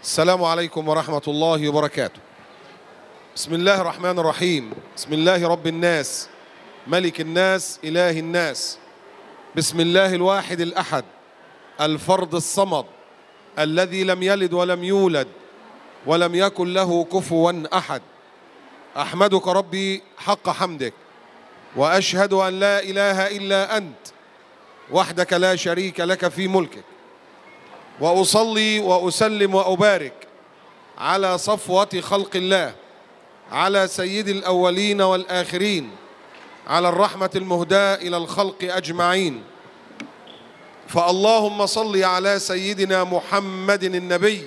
السلام عليكم ورحمة الله وبركاته بسم الله الرحمن الرحيم بسم الله رب الناس ملك الناس إله الناس بسم الله الواحد الأحد الفرد الصمد الذي لم يلد ولم يولد ولم يكن له كفوا أحد أحمدك ربي حق حمدك وأشهد أن لا إله إلا أنت وحدك لا شريك لك في ملكك واصلي واسلم وابارك على صفوه خلق الله على سيد الاولين والاخرين على الرحمه المهداه الى الخلق اجمعين فاللهم صل على سيدنا محمد النبي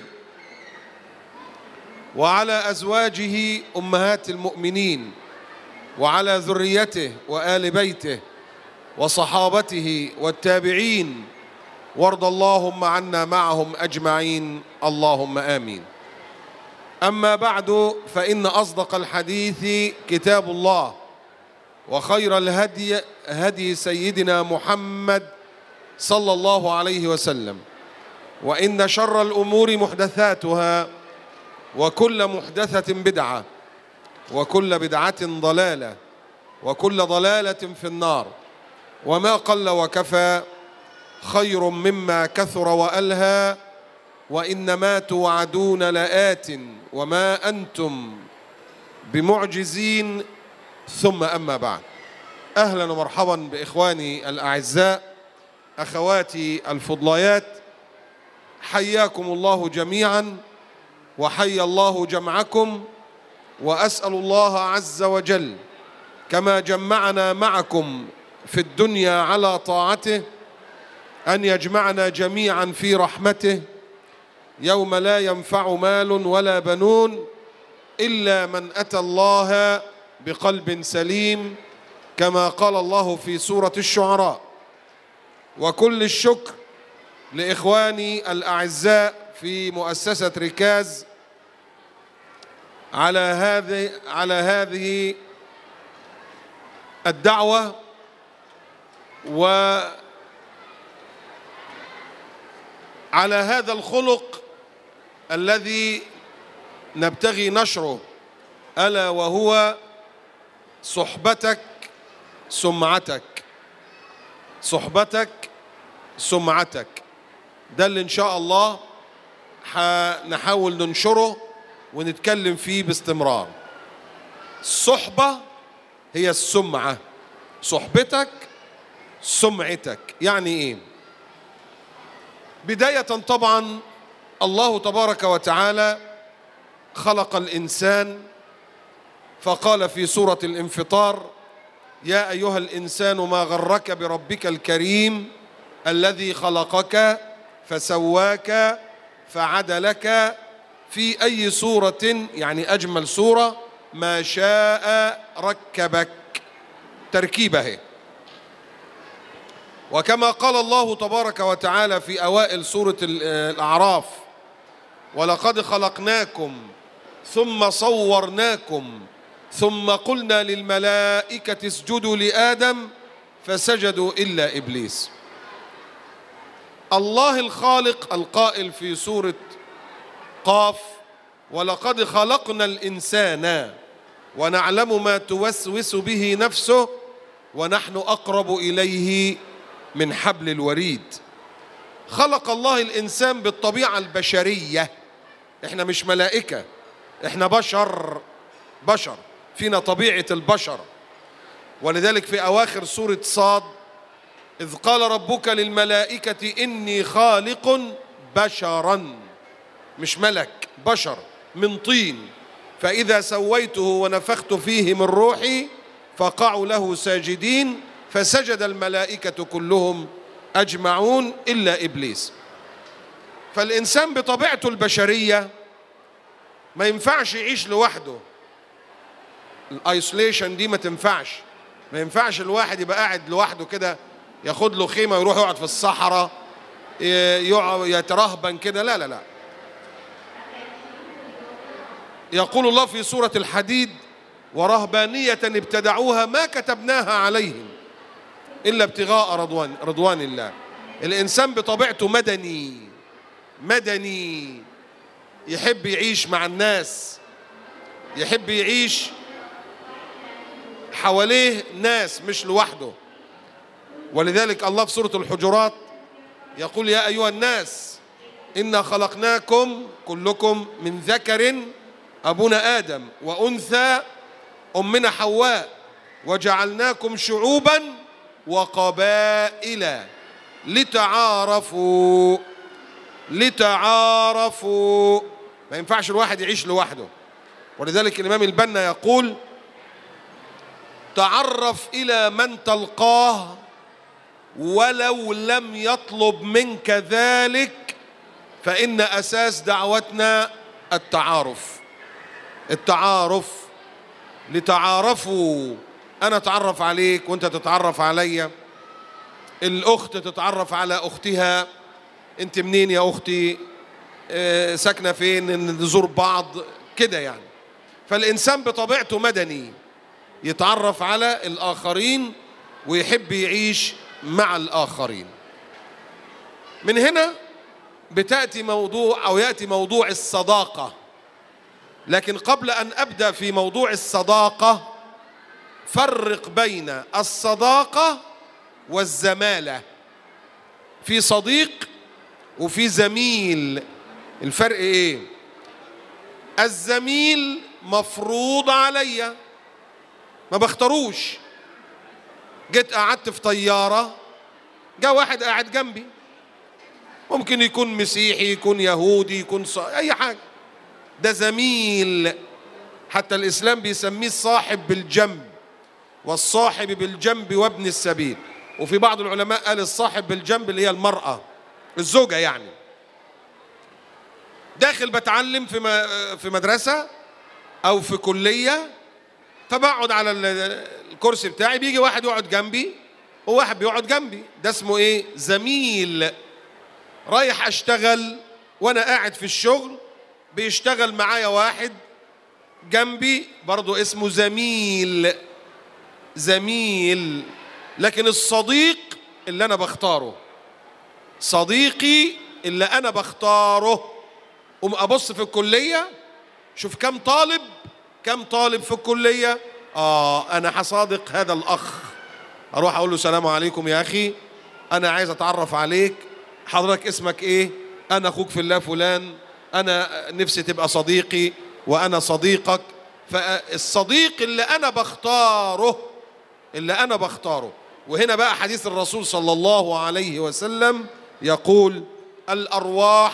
وعلى ازواجه امهات المؤمنين وعلى ذريته وال بيته وصحابته والتابعين وارض اللهم عنا معهم اجمعين اللهم امين اما بعد فان اصدق الحديث كتاب الله وخير الهدي هدي سيدنا محمد صلى الله عليه وسلم وان شر الامور محدثاتها وكل محدثه بدعه وكل بدعه ضلاله وكل ضلاله في النار وما قل وكفى خير مما كثر والهى وانما توعدون لات وما انتم بمعجزين ثم اما بعد اهلا ومرحبا باخواني الاعزاء اخواتي الفضليات حياكم الله جميعا وحيا الله جمعكم واسال الله عز وجل كما جمعنا معكم في الدنيا على طاعته ان يجمعنا جميعا في رحمته يوم لا ينفع مال ولا بنون الا من اتى الله بقلب سليم كما قال الله في سوره الشعراء وكل الشكر لاخواني الاعزاء في مؤسسه ركاز على هذه على هذه الدعوه و على هذا الخلق الذي نبتغي نشره الا وهو صحبتك سمعتك صحبتك سمعتك ده اللي ان شاء الله نحاول ننشره ونتكلم فيه باستمرار الصحبه هي السمعه صحبتك سمعتك يعني ايه بداية طبعا الله تبارك وتعالى خلق الإنسان فقال في سورة الانفطار يا أيها الإنسان ما غرك بربك الكريم الذي خلقك فسواك فعدلك في أي صورة يعني أجمل صورة ما شاء ركبك تركيبه وكما قال الله تبارك وتعالى في اوائل سوره الاعراف ولقد خلقناكم ثم صورناكم ثم قلنا للملائكه اسجدوا لادم فسجدوا الا ابليس الله الخالق القائل في سوره قاف ولقد خلقنا الانسان ونعلم ما توسوس به نفسه ونحن اقرب اليه من حبل الوريد خلق الله الانسان بالطبيعه البشريه احنا مش ملائكه احنا بشر بشر فينا طبيعه البشر ولذلك في اواخر سوره صاد اذ قال ربك للملائكه اني خالق بشرا مش ملك بشر من طين فاذا سويته ونفخت فيه من روحي فقعوا له ساجدين فسجد الملائكة كلهم أجمعون إلا إبليس فالإنسان بطبيعته البشرية ما ينفعش يعيش لوحده الايسوليشن دي ما تنفعش ما ينفعش الواحد يبقى قاعد لوحده كده ياخد له خيمة ويروح يقعد في الصحراء يترهبن كده لا لا لا يقول الله في سورة الحديد ورهبانية ابتدعوها ما كتبناها عليهم إلا ابتغاء رضوان رضوان الله الإنسان بطبيعته مدني مدني يحب يعيش مع الناس يحب يعيش حواليه ناس مش لوحده ولذلك الله في سورة الحجرات يقول يا أيها الناس إنا خلقناكم كلكم من ذكر أبونا آدم وأنثى أمنا حواء وجعلناكم شعوبا وقبائل لتعارفوا لتعارفوا ما ينفعش الواحد يعيش لوحده ولذلك الإمام البنا يقول تعرف إلى من تلقاه ولو لم يطلب منك ذلك فإن أساس دعوتنا التعارف التعارف لتعارفوا أنا أتعرف عليك وأنت تتعرف عليا الأخت تتعرف على أختها أنت منين يا أختي آه، ساكنة فين نزور بعض كده يعني فالإنسان بطبيعته مدني يتعرف على الآخرين ويحب يعيش مع الآخرين من هنا بتأتي موضوع أو يأتي موضوع الصداقة لكن قبل أن أبدأ في موضوع الصداقة فرق بين الصداقة والزمالة في صديق وفي زميل الفرق ايه الزميل مفروض عليا ما بختاروش جيت قعدت في طيارة جاء واحد قاعد جنبي ممكن يكون مسيحي يكون يهودي يكون ص... أي حاجة ده زميل حتى الإسلام بيسميه الصاحب بالجنب والصاحب بالجنب وابن السبيل وفي بعض العلماء قال الصاحب بالجنب اللي هي المرأة الزوجة يعني داخل بتعلم في م- في مدرسة أو في كلية فبقعد على ال- الكرسي بتاعي بيجي واحد يقعد جنبي وواحد بيقعد جنبي ده اسمه ايه زميل رايح اشتغل وانا قاعد في الشغل بيشتغل معايا واحد جنبي برضو اسمه زميل زميل لكن الصديق اللي انا بختاره صديقي اللي انا بختاره قوم ابص في الكليه شوف كم طالب كم طالب في الكليه اه انا هصادق هذا الاخ اروح اقول له السلام عليكم يا اخي انا عايز اتعرف عليك حضرتك اسمك ايه انا اخوك في الله فلان انا نفسي تبقى صديقي وانا صديقك فالصديق اللي انا بختاره اللي انا بختاره وهنا بقى حديث الرسول صلى الله عليه وسلم يقول الارواح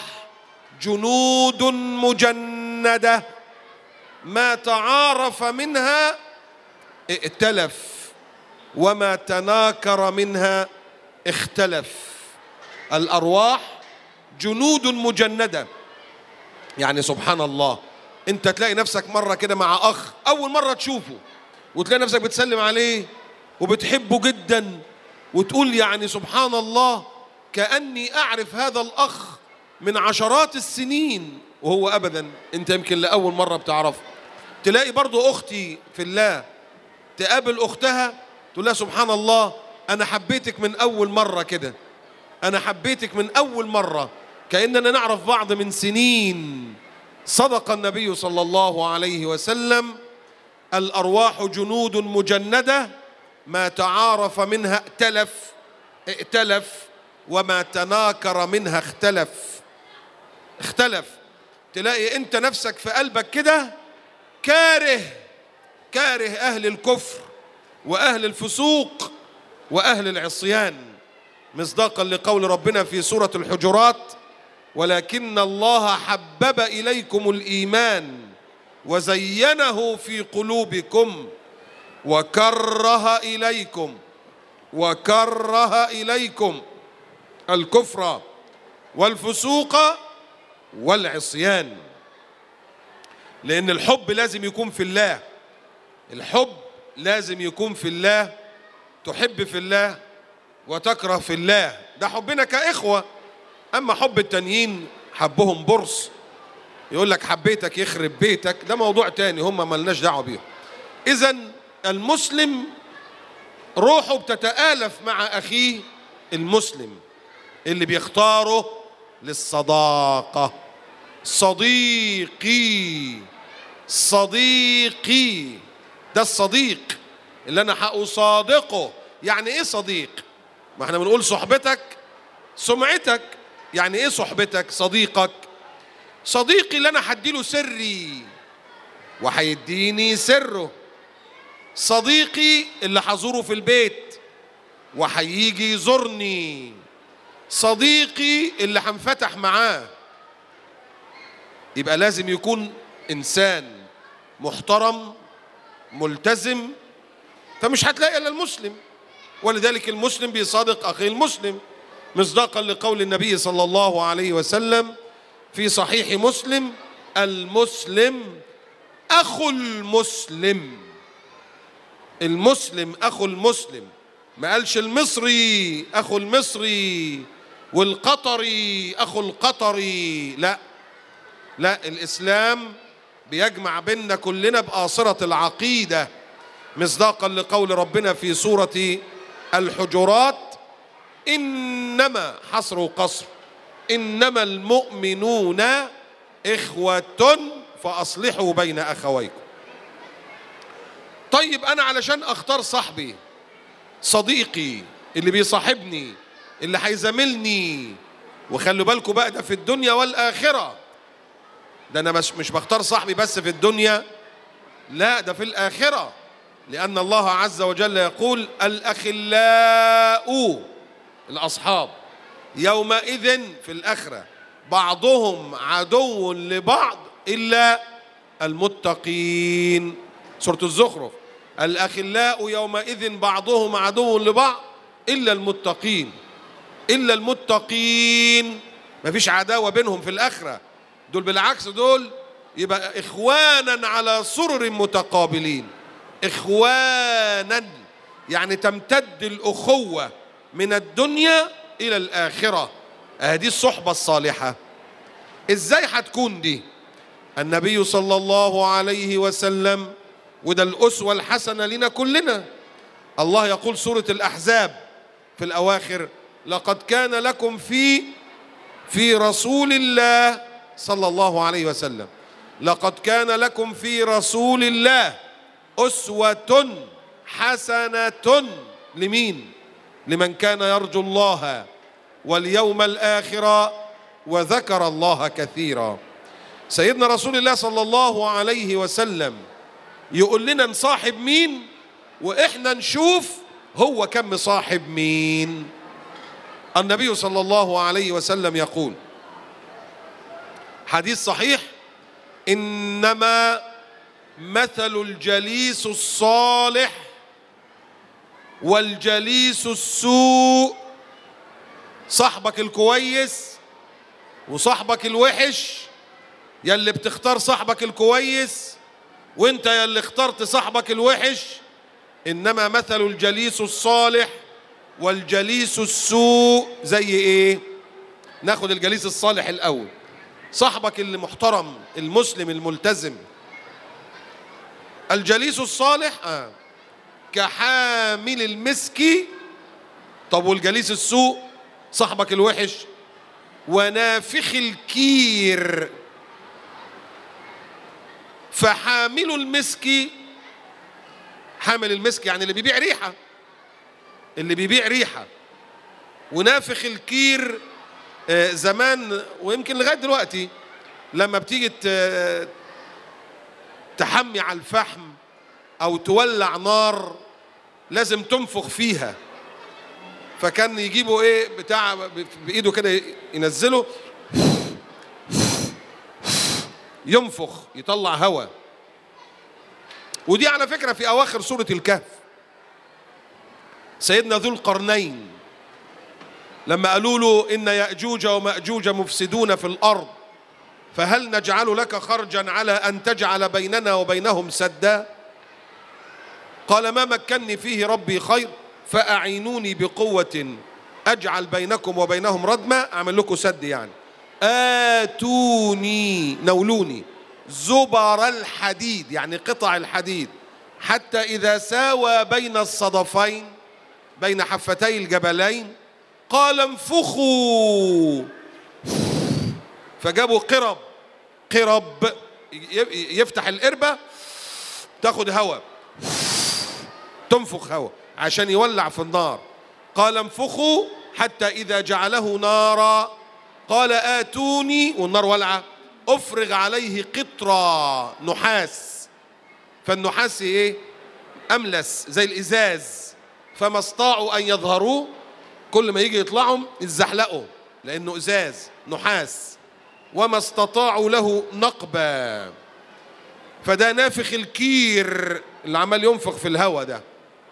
جنود مجنده ما تعارف منها ائتلف وما تناكر منها اختلف الارواح جنود مجنده يعني سبحان الله انت تلاقي نفسك مره كده مع اخ اول مره تشوفه وتلاقي نفسك بتسلم عليه وبتحبه جدا وتقول يعني سبحان الله كاني اعرف هذا الاخ من عشرات السنين وهو ابدا انت يمكن لاول مره بتعرفه تلاقي برضو اختي في الله تقابل اختها تقول لها سبحان الله انا حبيتك من اول مره كده انا حبيتك من اول مره كاننا نعرف بعض من سنين صدق النبي صلى الله عليه وسلم الارواح جنود مجنده ما تعارف منها ائتلف ائتلف وما تناكر منها اختلف اختلف تلاقي انت نفسك في قلبك كده كاره كاره اهل الكفر واهل الفسوق واهل العصيان مصداقا لقول ربنا في سوره الحجرات ولكن الله حبب اليكم الايمان وزينه في قلوبكم وكره اليكم وكره اليكم الكفر والفسوق والعصيان لان الحب لازم يكون في الله الحب لازم يكون في الله تحب في الله وتكره في الله ده حبنا كإخوة أما حب التانيين حبهم برص يقول لك حبيتك يخرب بيتك ده موضوع تاني هم ملناش دعوة بيهم إذا المسلم روحه بتتآلف مع أخيه المسلم اللي بيختاره للصداقة صديقي صديقي ده الصديق اللي انا هأصادقه يعني ايه صديق ما احنا بنقول صحبتك سمعتك يعني ايه صحبتك صديقك صديقي اللي انا هديله سري وهيديني سره صديقي اللي هزوره في البيت وهيجي يزورني صديقي اللي هنفتح معاه يبقى لازم يكون انسان محترم ملتزم فمش هتلاقي الا المسلم ولذلك المسلم بيصادق اخيه المسلم مصداقا لقول النبي صلى الله عليه وسلم في صحيح مسلم المسلم اخو المسلم المسلم اخو المسلم ما قالش المصري اخو المصري والقطري اخو القطري لا لا الاسلام بيجمع بيننا كلنا بآصرة العقيدة مصداقا لقول ربنا في سورة الحجرات إنما حصر وقصر إنما المؤمنون إخوة فأصلحوا بين أخويكم طيب أنا علشان أختار صاحبي صديقي اللي بيصاحبني اللي هيزاملني وخلوا بالكم بقى ده في الدنيا والآخرة ده أنا مش مش بختار صاحبي بس في الدنيا لا ده في الآخرة لأن الله عز وجل يقول الأخلاء الأصحاب يومئذ في الآخرة بعضهم عدو لبعض إلا المتقين سورة الزخرف الأخلاء يومئذ بعضهم عدو لبعض إلا المتقين إلا المتقين مفيش عداوة بينهم في الآخرة دول بالعكس دول يبقى إخوانا على سرر متقابلين إخوانا يعني تمتد الأخوة من الدنيا إلى الآخرة هذه الصحبة الصالحة إزاي هتكون دي النبي صلى الله عليه وسلم وده الأسوة الحسنة لنا كلنا الله يقول سورة الأحزاب في الأواخر لقد كان لكم في في رسول الله صلى الله عليه وسلم لقد كان لكم في رسول الله أسوة حسنة لمين لمن كان يرجو الله واليوم الآخر وذكر الله كثيرا سيدنا رسول الله صلى الله عليه وسلم يقول لنا نصاحب مين واحنا نشوف هو كم مصاحب مين النبي صلى الله عليه وسلم يقول حديث صحيح انما مثل الجليس الصالح والجليس السوء صاحبك الكويس وصاحبك الوحش يلي بتختار صاحبك الكويس وانت يلي اخترت صاحبك الوحش انما مثل الجليس الصالح والجليس السوء زي ايه ناخد الجليس الصالح الاول صاحبك اللي محترم المسلم الملتزم الجليس الصالح آه. كحامل المسك طب والجليس السوء صاحبك الوحش ونافخ الكير فحامل المسك حامل المسك يعني اللي بيبيع ريحة اللي بيبيع ريحة ونافخ الكير آه، زمان ويمكن لغاية دلوقتي لما بتيجي ت- تحمي على الفحم أو تولع نار لازم تنفخ فيها فكان يجيبوا ايه بتاع بايده كده ينزله ينفخ يطلع هواء ودي على فكرة في أواخر سورة الكهف سيدنا ذو القرنين لما قالوا له إن يأجوج ومأجوج مفسدون في الأرض فهل نجعل لك خرجا على أن تجعل بيننا وبينهم سدا قال ما مكني فيه ربي خير فأعينوني بقوة أجعل بينكم وبينهم ردما أعمل لكم سد يعني آتوني نولوني زبر الحديد يعني قطع الحديد حتى إذا ساوى بين الصدفين بين حفتي الجبلين قال انفخوا فجابوا قرب قرب ي- يفتح القربة تاخد هواء تنفخ هواء عشان يولع في النار قال انفخوا حتى إذا جعله نارا قال آتوني والنار ولعة أفرغ عليه قطرة نحاس فالنحاس إيه أملس زي الإزاز فما استطاعوا أن يظهروه كل ما يجي يطلعهم يتزحلقوا لأنه إزاز نحاس وما استطاعوا له نقبا فده نافخ الكير اللي عمال ينفخ في الهواء ده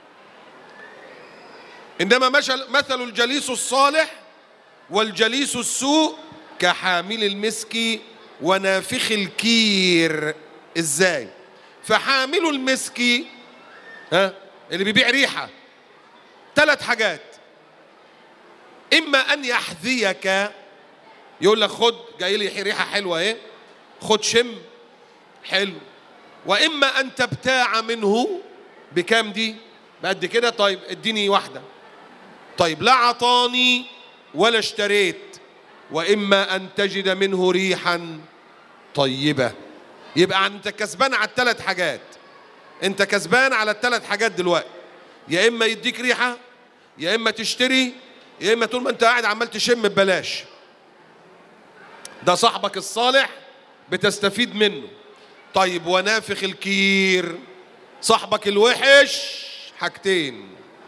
إنما مشل- مثل الجليس الصالح والجليس السوء كحامل المسك ونافخ الكير ازاي فحامل المسك ها اللي بيبيع ريحه ثلاث حاجات اما ان يحذيك يقول لك خد جاي لي ريحه حلوه اهي خد شم حلو واما ان تبتاع منه بكام دي بقد كده طيب اديني واحده طيب لا عطاني ولا اشتريت واما ان تجد منه ريحا طيبه يبقى انت كسبان على الثلاث حاجات انت كسبان على الثلاث حاجات دلوقتي يا اما يديك ريحه يا اما تشتري يا اما طول ما انت قاعد عمال تشم ببلاش ده صاحبك الصالح بتستفيد منه طيب ونافخ الكير صاحبك الوحش حاجتين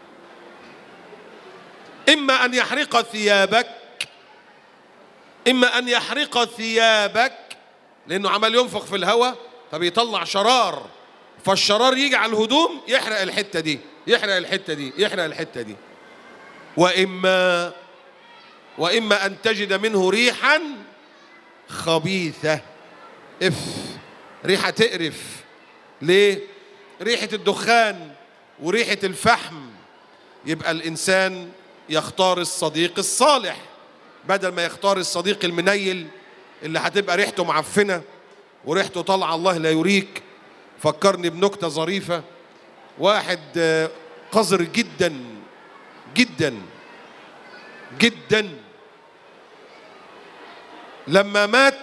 اما ان يحرق ثيابك اما ان يحرق ثيابك لانه عمال ينفخ في الهواء فبيطلع شرار فالشرار يجي على الهدوم يحرق الحته دي يحرق الحته دي يحرق الحته دي واما واما ان تجد منه ريحا خبيثه اف ريحه تقرف ليه ريحه الدخان وريحه الفحم يبقى الانسان يختار الصديق الصالح بدل ما يختار الصديق المنيل اللي هتبقى ريحته معفنه وريحته طالعه الله لا يريك فكرني بنكته ظريفه واحد آه، قذر جدا جدا جدا لما مات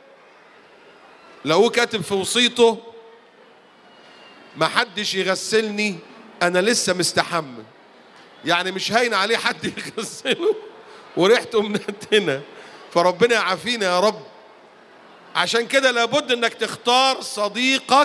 لقوه كاتب في وصيته ما حدش يغسلني انا لسه مستحمل يعني مش هين عليه حد يغسله وريحته منتنه فربنا يعافينا يا رب عشان كده لابد انك تختار صديقك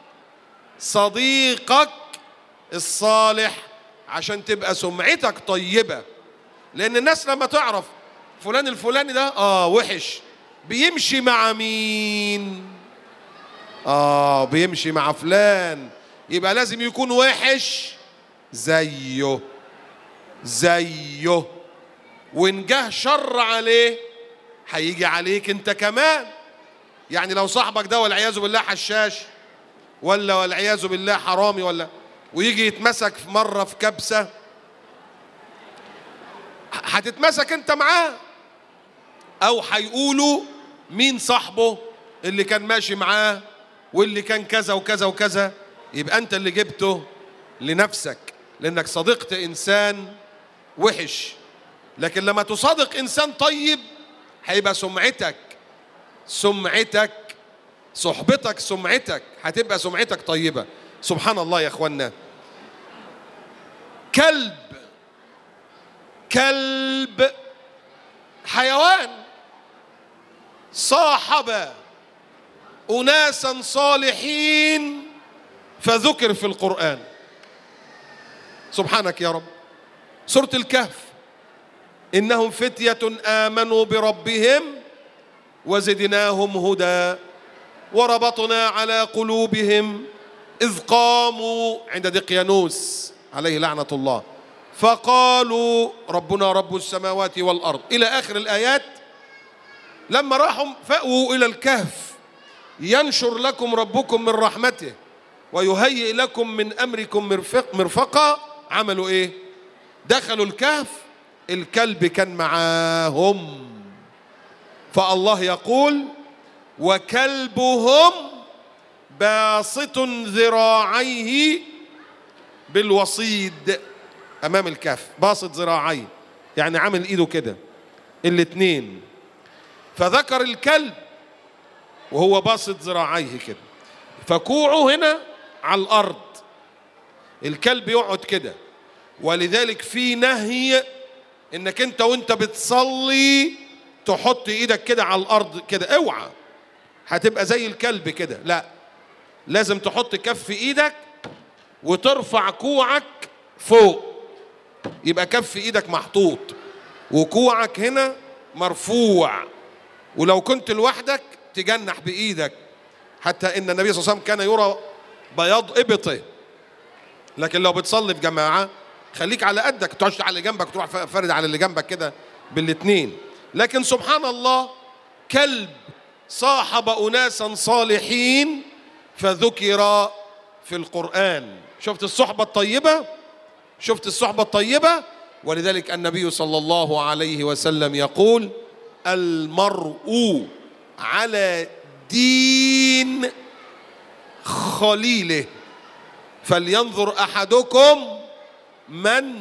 صديقك الصالح عشان تبقى سمعتك طيبه لان الناس لما تعرف فلان الفلاني ده اه وحش بيمشي مع مين اه بيمشي مع فلان يبقى لازم يكون وحش زيه زيه وان جه شر عليه هيجي عليك انت كمان يعني لو صاحبك ده والعياذ بالله حشاش ولا والعياذ بالله حرامي ولا ويجي يتمسك في مره في كبسه هتتمسك انت معاه او هيقولوا مين صاحبه اللي كان ماشي معاه واللي كان كذا وكذا وكذا يبقى انت اللي جبته لنفسك لانك صديقت انسان وحش لكن لما تصادق انسان طيب هيبقى سمعتك سمعتك صحبتك سمعتك هتبقى سمعتك طيبه سبحان الله يا اخوانا كلب كلب حيوان صاحب اناسا صالحين فذكر في القران سبحانك يا رب سوره الكهف انهم فتيه امنوا بربهم وزدناهم هدى وربطنا على قلوبهم اذ قاموا عند دقيانوس عليه لعنه الله فقالوا ربنا رب السماوات والارض الى اخر الايات لما راحوا فاووا الى الكهف ينشر لكم ربكم من رحمته ويهيئ لكم من امركم مرفق مرفقا عملوا ايه دخلوا الكهف الكلب كان معاهم فالله يقول وكلبهم باسط ذراعيه بالوصيد امام الكهف باسط ذراعيه يعني عامل ايده كده الاتنين فذكر الكلب وهو باسط ذراعيه كده فكوعه هنا على الارض الكلب يقعد كده ولذلك في نهي انك انت وانت بتصلي تحط ايدك كده على الارض كده اوعى هتبقى زي الكلب كده لا لازم تحط كف ايدك وترفع كوعك فوق يبقى كف ايدك محطوط وكوعك هنا مرفوع ولو كنت لوحدك تجنح بايدك حتى ان النبي صلى الله عليه وسلم كان يرى بياض ابطه لكن لو بتصلي في جماعه خليك على قدك تقعدش على اللي جنبك تروح فارد على اللي جنبك كده بالاثنين لكن سبحان الله كلب صاحب اناسا صالحين فذكر في القران شفت الصحبه الطيبه شفت الصحبه الطيبه ولذلك النبي صلى الله عليه وسلم يقول المرء على دين خليله فلينظر احدكم من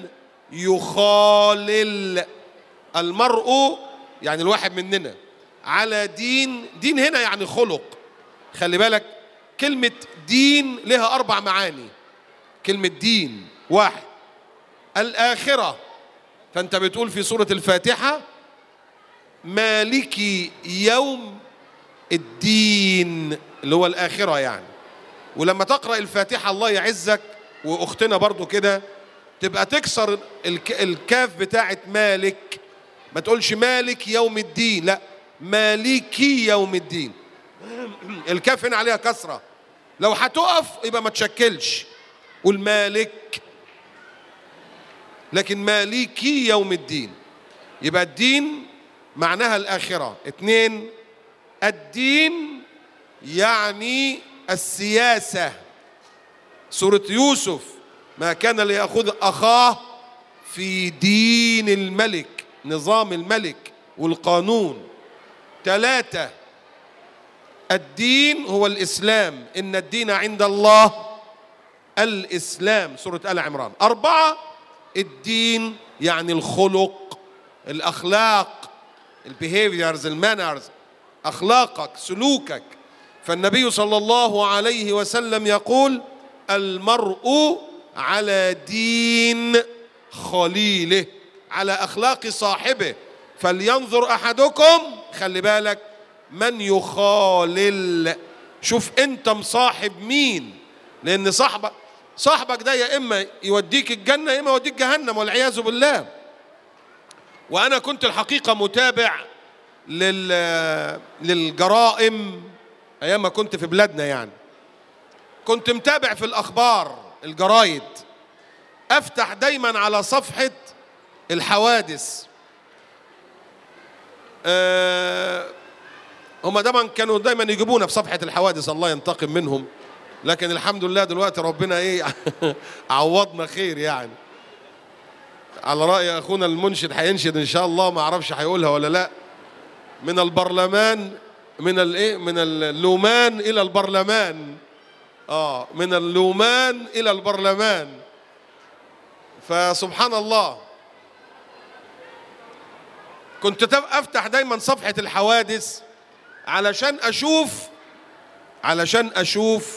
يخالل المرء يعني الواحد مننا على دين دين هنا يعني خلق خلي بالك كلمة دين لها أربع معاني كلمة دين واحد الآخرة فأنت بتقول في سورة الفاتحة مالكي يوم الدين اللي هو الآخرة يعني ولما تقرأ الفاتحة الله يعزك وأختنا برضو كده تبقى تكسر الك... الكاف بتاعت مالك ما تقولش مالك يوم الدين لا مالكي يوم الدين الكاف هنا عليها كسرة لو هتقف يبقى ما تشكلش قول مالك لكن مالكي يوم الدين يبقى الدين معناها الآخرة اتنين الدين يعني السياسة سورة يوسف ما كان ليأخذ أخاه في دين الملك نظام الملك والقانون ثلاثة الدين هو الإسلام إن الدين عند الله الإسلام سورة آل عمران أربعة الدين يعني الخلق الأخلاق البيهيفيرز المانرز أخلاقك سلوكك فالنبي صلى الله عليه وسلم يقول المرء على دين خليله على اخلاق صاحبه فلينظر احدكم خلي بالك من يخالل شوف انت مصاحب مين لان صاحبك صاحبك ده يا اما يوديك الجنه يا اما يوديك جهنم والعياذ بالله وانا كنت الحقيقه متابع لل للجرائم ايام ما كنت في بلادنا يعني كنت متابع في الاخبار الجرايد افتح دايما على صفحه الحوادث أه هم دايما كانوا دايما يجيبونا في صفحه الحوادث الله ينتقم منهم لكن الحمد لله دلوقتي ربنا ايه عوضنا خير يعني على راي اخونا المنشد هينشد ان شاء الله ما اعرفش هيقولها ولا لا من البرلمان من الايه من اللومان الى البرلمان اه من اللومان الى البرلمان فسبحان الله كنت افتح دايما صفحه الحوادث علشان اشوف علشان اشوف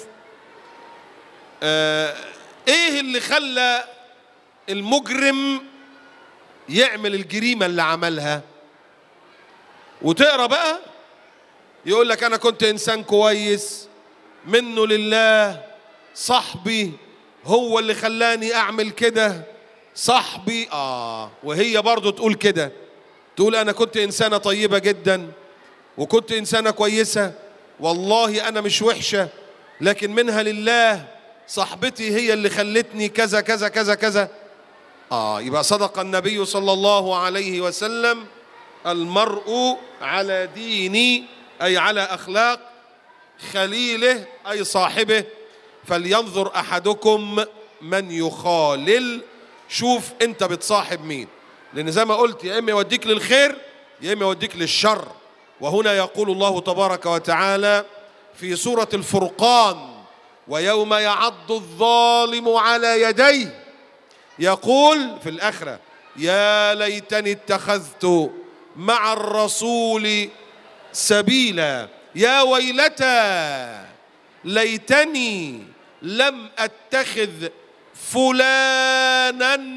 آه ايه اللي خلى المجرم يعمل الجريمه اللي عملها وتقرا بقى يقول لك انا كنت انسان كويس منه لله صاحبي هو اللي خلاني اعمل كده صاحبي اه وهي برضه تقول كده تقول انا كنت انسانه طيبه جدا وكنت انسانه كويسه والله انا مش وحشه لكن منها لله صاحبتي هي اللي خلتني كذا كذا كذا كذا اه يبقى صدق النبي صلى الله عليه وسلم المرء على دين اي على اخلاق خليله اي صاحبه فلينظر احدكم من يخالل شوف انت بتصاحب مين لان زي ما قلت يا اما يوديك للخير يا اما يوديك للشر وهنا يقول الله تبارك وتعالى في سوره الفرقان ويوم يعض الظالم على يديه يقول في الاخره يا ليتني اتخذت مع الرسول سبيلا يا ويلتى ليتني لم اتخذ فلانا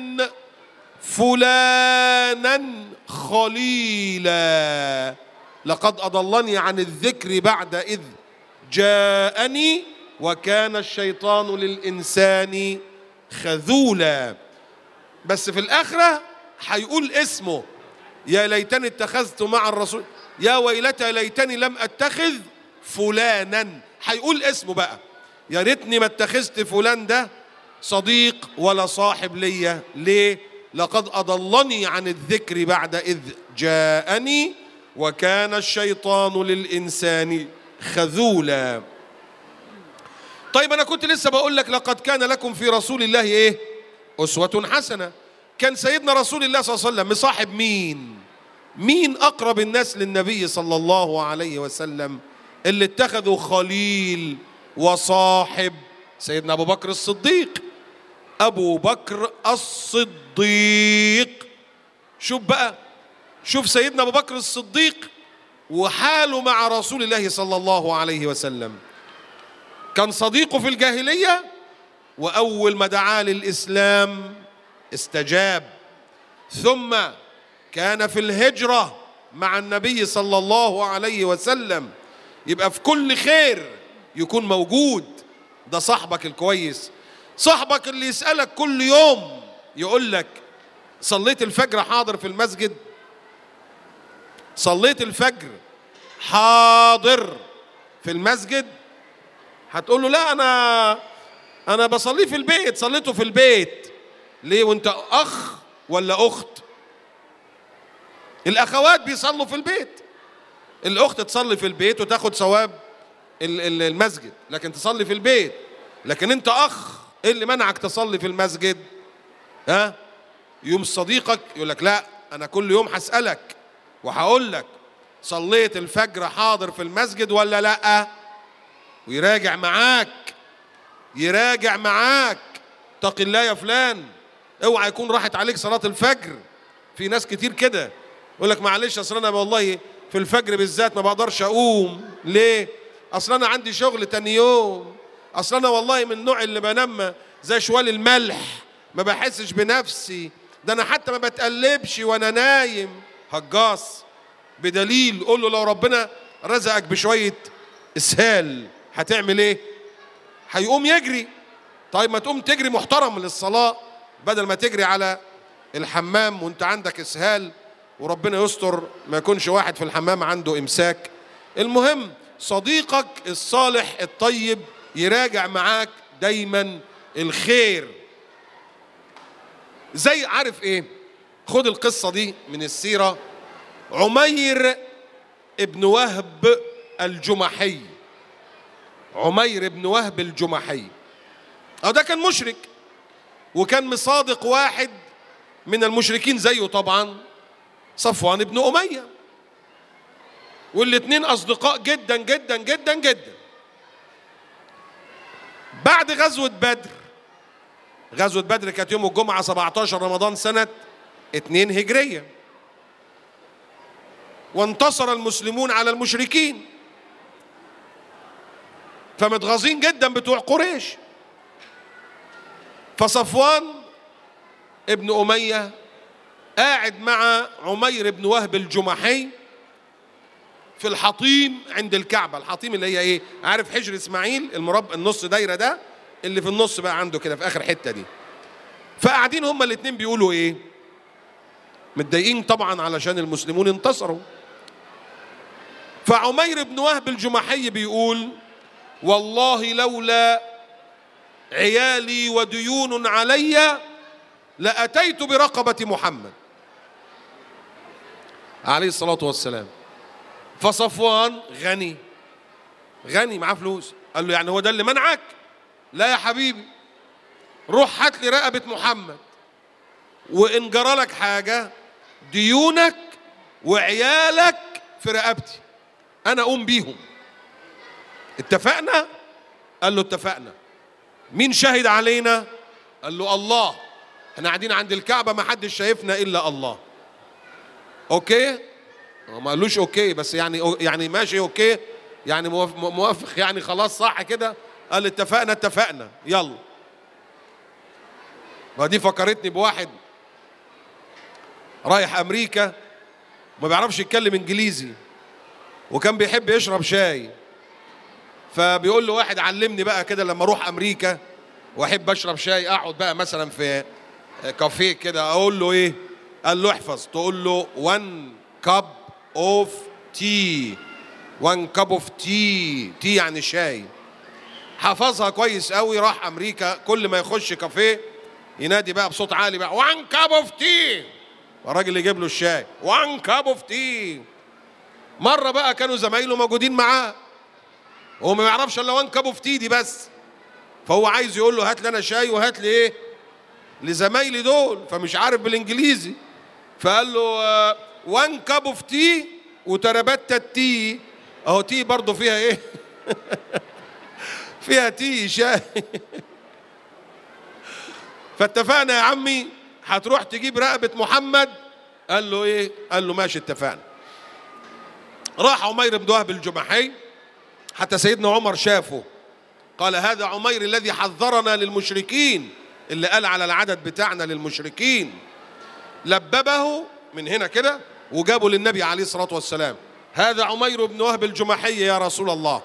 فلانا خليلا لقد اضلني عن الذكر بعد اذ جاءني وكان الشيطان للانسان خذولا بس في الاخره هيقول اسمه يا ليتني اتخذت مع الرسول يا ويلتى ليتني لم اتخذ فلانا هيقول اسمه بقى يا ريتني ما اتخذت فلان ده صديق ولا صاحب ليا ليه لقد اضلني عن الذكر بعد اذ جاءني وكان الشيطان للانسان خذولا طيب انا كنت لسه بقول لك لقد كان لكم في رسول الله ايه اسوه حسنه كان سيدنا رسول الله صلى الله عليه وسلم مصاحب مين مين اقرب الناس للنبي صلى الله عليه وسلم اللي اتخذوا خليل وصاحب سيدنا ابو بكر الصديق ابو بكر الصديق شوف بقى شوف سيدنا ابو بكر الصديق وحاله مع رسول الله صلى الله عليه وسلم كان صديقه في الجاهليه واول ما دعا للاسلام استجاب ثم كان في الهجره مع النبي صلى الله عليه وسلم يبقى في كل خير يكون موجود ده صاحبك الكويس صاحبك اللي يسالك كل يوم يقول لك صليت الفجر حاضر في المسجد صليت الفجر حاضر في المسجد هتقول له لا انا انا بصليه في البيت صليته في البيت ليه وانت اخ ولا اخت الاخوات بيصلوا في البيت الاخت تصلي في البيت وتاخد ثواب ال- ال- المسجد لكن تصلي في البيت لكن انت اخ ايه اللي منعك تصلي في المسجد ها يوم صديقك يقول لك لا انا كل يوم هسالك وهقول لك صليت الفجر حاضر في المسجد ولا لا ويراجع معاك يراجع معاك اتق الله يا فلان اوعى يكون راحت عليك صلاه الفجر في ناس كتير كده يقول لك معلش اصل انا والله في الفجر بالذات ما بقدرش اقوم ليه اصل انا عندي شغل تاني يوم اصل انا والله من النوع اللي بنام زي شوال الملح ما بحسش بنفسي ده انا حتى ما بتقلبش وانا نايم هجاص بدليل قول له لو ربنا رزقك بشويه اسهال هتعمل ايه هيقوم يجري طيب ما تقوم تجري محترم للصلاه بدل ما تجري على الحمام وانت عندك اسهال وربنا يستر ما يكونش واحد في الحمام عنده امساك المهم صديقك الصالح الطيب يراجع معاك دايما الخير زي عارف ايه خد القصه دي من السيره عمير ابن وهب الجمحي عمير بن وهب الجمحي اه ده كان مشرك وكان مصادق واحد من المشركين زيه طبعا صفوان بن أمية والاتنين أصدقاء جدا جدا جدا جدا بعد غزوة بدر غزوة بدر كانت يوم الجمعة 17 رمضان سنة 2 هجرية وانتصر المسلمون على المشركين فمتغاظين جدا بتوع قريش فصفوان ابن أمية قاعد مع عمير بن وهب الجمحي في الحطيم عند الكعبة الحطيم اللي هي ايه عارف حجر اسماعيل المربع النص دايرة ده اللي في النص بقى عنده كده في اخر حتة دي فقاعدين هما الاتنين بيقولوا ايه متضايقين طبعا علشان المسلمون انتصروا فعمير بن وهب الجمحي بيقول والله لولا عيالي وديون علي لأتيت برقبة محمد عليه الصلاة والسلام فصفوان غني غني معاه فلوس قال له يعني هو ده اللي منعك لا يا حبيبي روح هات لي رقبة محمد وإن جرى لك حاجة ديونك وعيالك في رقبتي أنا أقوم بيهم اتفقنا قال له اتفقنا مين شهد علينا قال له الله احنا قاعدين عند الكعبة ما حدش شايفنا إلا الله اوكي هو ما قالوش اوكي بس يعني يعني ماشي اوكي يعني موافق, موافق يعني خلاص صح كده قال اتفقنا اتفقنا يلا ودي فكرتني بواحد رايح امريكا ما بيعرفش يتكلم انجليزي وكان بيحب يشرب شاي فبيقول له واحد علمني بقى كده لما اروح امريكا واحب اشرب شاي اقعد بقى مثلا في كافيه كده اقول له ايه قال له احفظ تقول له 1 كاب اوف تي 1 كاب اوف تي تي يعني شاي حفظها كويس قوي راح امريكا كل ما يخش كافيه ينادي بقى بصوت عالي بقى 1 كاب اوف تي الراجل يجيب له الشاي 1 كاب اوف تي مره بقى كانوا زمايله موجودين معاه هو ما يعرفش الا 1 كاب اوف تي دي بس فهو عايز يقول له هات لي انا شاي وهات لي ايه لزمايلي دول فمش عارف بالانجليزي فقال له 1 كاب اوف تي وتربت التي اهو تي برضه فيها ايه فيها تي شاي فاتفقنا يا عمي هتروح تجيب رقبة محمد قال له ايه قال له ماشي اتفقنا راح عمير بن وهب الجمحي حتى سيدنا عمر شافه قال هذا عمير الذي حذرنا للمشركين اللي قال على العدد بتاعنا للمشركين لببه من هنا كده وجابه للنبي عليه الصلاة والسلام هذا عمير بن وهب الجمحي يا رسول الله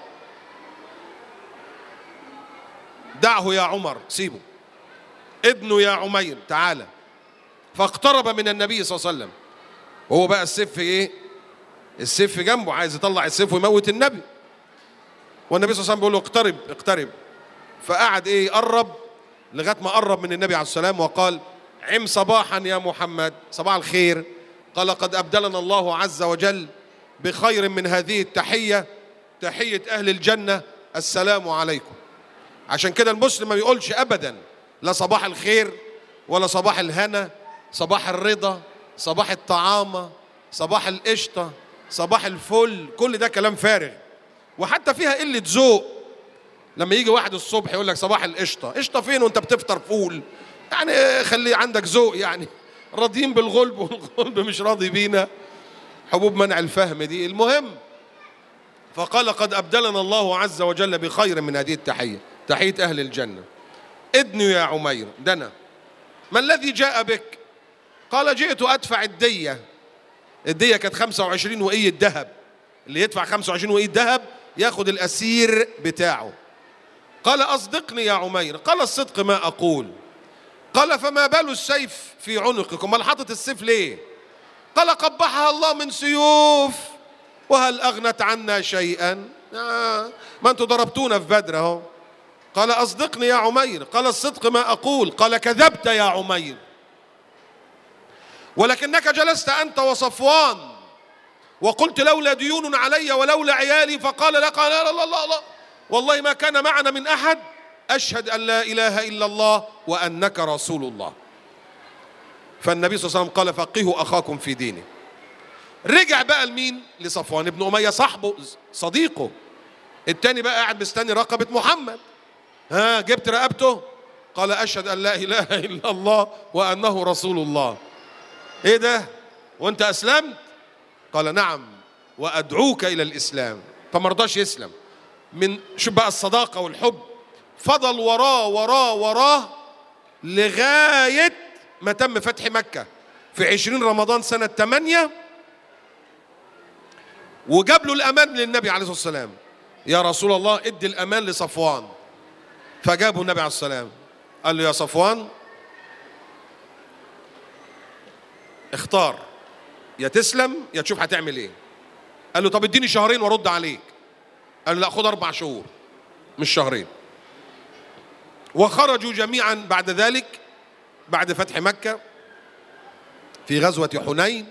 دعه يا عمر سيبه ابنه يا عمير تعالى فاقترب من النبي صلى الله عليه وسلم وهو بقى السيف ايه السيف جنبه عايز يطلع السيف ويموت النبي والنبي صلى الله عليه وسلم بيقول له اقترب اقترب فقعد ايه يقرب لغايه ما قرب من النبي عليه السلام وقال عم صباحا يا محمد صباح الخير قال قد ابدلنا الله عز وجل بخير من هذه التحيه تحيه اهل الجنه السلام عليكم عشان كده المسلم ما بيقولش ابدا لا صباح الخير ولا صباح الهنا صباح الرضا صباح الطعامه صباح القشطه صباح الفل كل ده كلام فارغ وحتى فيها قله ذوق لما يجي واحد الصبح يقول لك صباح القشطه قشطه فين وانت بتفطر فول يعني خلي عندك ذوق يعني راضيين بالغلب والغلب مش راضي بينا حبوب منع الفهم دي المهم فقال قد أبدلنا الله عز وجل بخير من هذه التحية تحية أهل الجنة ادنوا يا عمير دنا ما الذي جاء بك قال جئت أدفع الدية الدية كانت 25 وقية ذهب اللي يدفع 25 وقية ذهب ياخد الأسير بتاعه قال أصدقني يا عمير قال الصدق ما أقول قال فما بال السيف في عنقكم امال حاطط السيف ليه قال قبحها الله من سيوف وهل اغنت عنا شيئا آه ما انتم ضربتونا في بدر اهو قال اصدقني يا عمير قال الصدق ما اقول قال كذبت يا عمير ولكنك جلست انت وصفوان وقلت لولا ديون علي ولولا عيالي فقال لا قال لا لا لا, لا والله ما كان معنا من احد أشهد أن لا إله إلا الله وأنك رسول الله فالنبي صلى الله عليه وسلم قال فقهوا أخاكم في دينه رجع بقى لمين لصفوان بن أمية صاحبه صديقه التاني بقى قاعد مستني رقبة محمد ها جبت رقبته قال أشهد أن لا إله إلا الله وأنه رسول الله إيه ده وأنت أسلمت قال نعم وأدعوك إلى الإسلام فما رضاش يسلم من شوف بقى الصداقة والحب فضل وراه وراه وراه لغاية ما تم فتح مكة في عشرين رمضان سنة 8 وجاب له الأمان للنبي عليه الصلاة والسلام يا رسول الله ادي الأمان لصفوان فجابه النبي عليه الصلاة والسلام قال له يا صفوان اختار يا تسلم يا تشوف هتعمل ايه قال له طب اديني شهرين وارد عليك قال له لا خد اربع شهور مش شهرين وخرجوا جميعا بعد ذلك بعد فتح مكة في غزوة حنين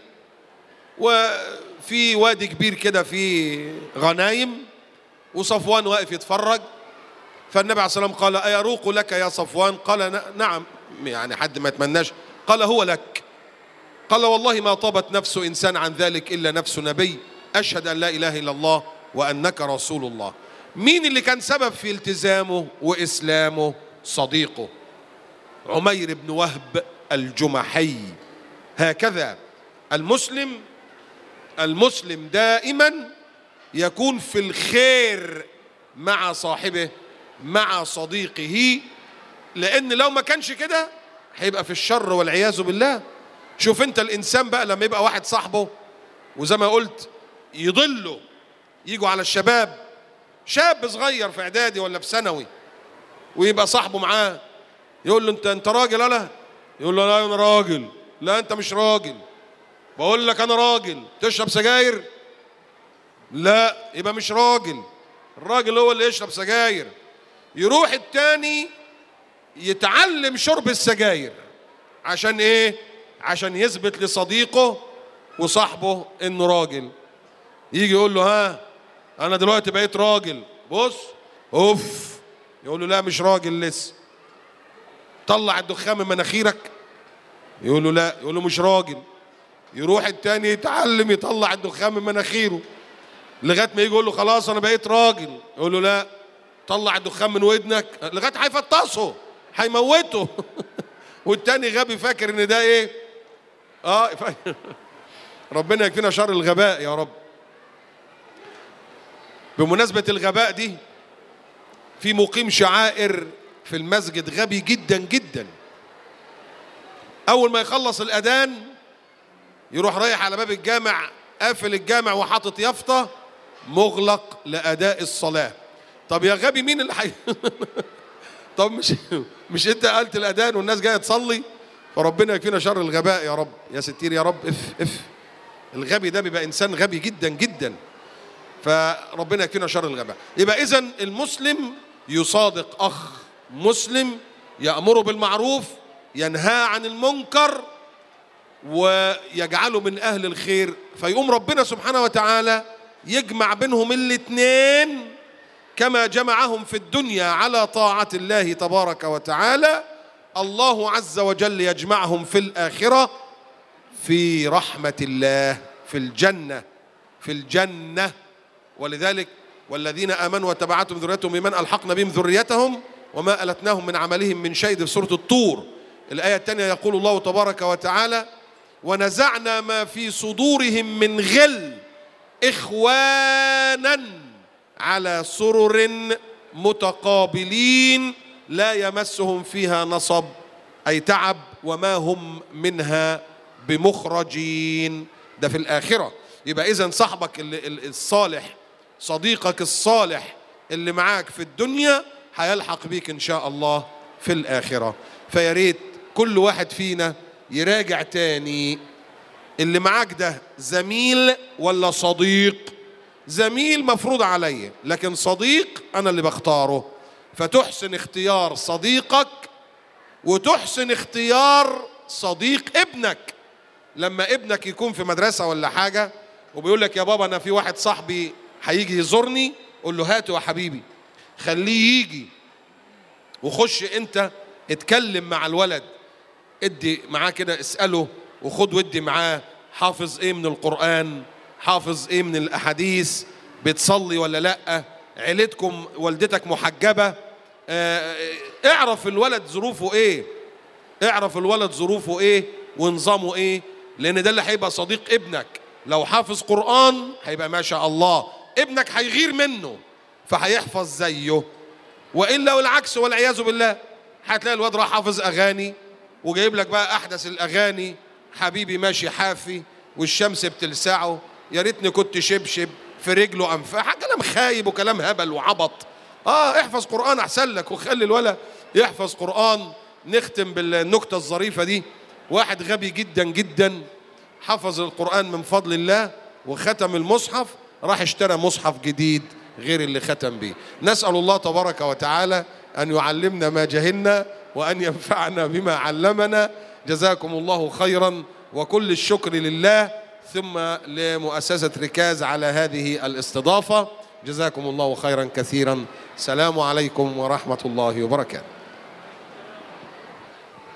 وفي وادي كبير كده فيه غنايم وصفوان واقف يتفرج فالنبي عليه الصلاة والسلام قال أيروق لك يا صفوان قال نعم يعني حد ما يتمناش قال هو لك قال والله ما طابت نفس إنسان عن ذلك إلا نفس نبي أشهد أن لا إله إلا الله وأنك رسول الله مين اللي كان سبب في التزامه وإسلامه صديقه عمير بن وهب الجمحي هكذا المسلم المسلم دائما يكون في الخير مع صاحبه مع صديقه لان لو ما كانش كده هيبقى في الشر والعياذ بالله شوف انت الانسان بقى لما يبقى واحد صاحبه وزي ما قلت يضله يجوا على الشباب شاب صغير في اعدادي ولا في ثانوي ويبقى صاحبه معاه يقول له انت انت راجل ولا يقول له لا انا راجل لا انت مش راجل بقول لك انا راجل تشرب سجاير لا يبقى مش راجل الراجل هو اللي يشرب سجاير يروح التاني يتعلم شرب السجاير عشان ايه عشان يثبت لصديقه وصاحبه انه راجل يجي يقول له ها انا دلوقتي بقيت راجل بص اوف يقول له لا مش راجل لسه طلع الدخان من مناخيرك يقول له لا يقول له مش راجل يروح التاني يتعلم يطلع الدخان من مناخيره لغايه ما يجي يقول له خلاص انا بقيت راجل يقول له لا طلع الدخان من ودنك لغايه هيفطسه هيموته والتاني غبي فاكر ان ده ايه اه ربنا يكفينا شر الغباء يا رب بمناسبة الغباء دي في مقيم شعائر في المسجد غبي جدا جدا أول ما يخلص الأذان يروح رايح على باب الجامع قافل الجامع وحاطط يافطة مغلق لأداء الصلاة طب يا غبي مين اللي حي... طب مش مش انت قلت الأذان والناس جاية تصلي فربنا يكفينا شر الغباء يا رب يا ستير يا رب اف اف الغبي ده بيبقى إنسان غبي جدا جدا فربنا يكفينا شر الغباء يبقى اذا المسلم يصادق اخ مسلم يامره بالمعروف ينهى عن المنكر ويجعله من اهل الخير فيقوم ربنا سبحانه وتعالى يجمع بينهم الاثنين كما جمعهم في الدنيا على طاعه الله تبارك وتعالى الله عز وجل يجمعهم في الاخره في رحمه الله في الجنه في الجنه ولذلك والذين امنوا وتبعتهم ذريتهم بمن الحقنا بهم ذريتهم وما التناهم من عملهم من شيء في سوره الطور الايه الثانيه يقول الله تبارك وتعالى ونزعنا ما في صدورهم من غل اخوانا على سرر متقابلين لا يمسهم فيها نصب اي تعب وما هم منها بمخرجين ده في الاخره يبقى اذا صاحبك الصالح صديقك الصالح اللي معاك في الدنيا هيلحق بيك ان شاء الله في الاخره فيا ريت كل واحد فينا يراجع تاني اللي معاك ده زميل ولا صديق زميل مفروض عليا لكن صديق انا اللي بختاره فتحسن اختيار صديقك وتحسن اختيار صديق ابنك لما ابنك يكون في مدرسه ولا حاجه وبيقول لك يا بابا انا في واحد صاحبي هيجي يزورني قول له هاته يا حبيبي خليه يجي وخش انت اتكلم مع الولد ادي معاه كده اساله وخد ودي معاه حافظ ايه من القران حافظ ايه من الاحاديث بتصلي ولا لا عيلتكم والدتك محجبه اه اعرف الولد ظروفه ايه اعرف الولد ظروفه ايه ونظامه ايه لان ده اللي هيبقى صديق ابنك لو حافظ قران هيبقى ما شاء الله ابنك هيغير منه فهيحفظ زيه والا والعكس والعياذ بالله هتلاقي الواد راح حافظ اغاني وجايب لك بقى احدث الاغاني حبيبي ماشي حافي والشمس بتلسعه يا ريتني كنت شبشب في رجله انفاح كلام خايب وكلام هبل وعبط اه احفظ قران احسن لك وخلي الولد يحفظ قران نختم بالنكته الظريفه دي واحد غبي جدا جدا حفظ القران من فضل الله وختم المصحف راح اشترى مصحف جديد غير اللي ختم به نسال الله تبارك وتعالى ان يعلمنا ما جهلنا وان ينفعنا بما علمنا جزاكم الله خيرا وكل الشكر لله ثم لمؤسسه ركاز على هذه الاستضافه جزاكم الله خيرا كثيرا سلام عليكم ورحمه الله وبركاته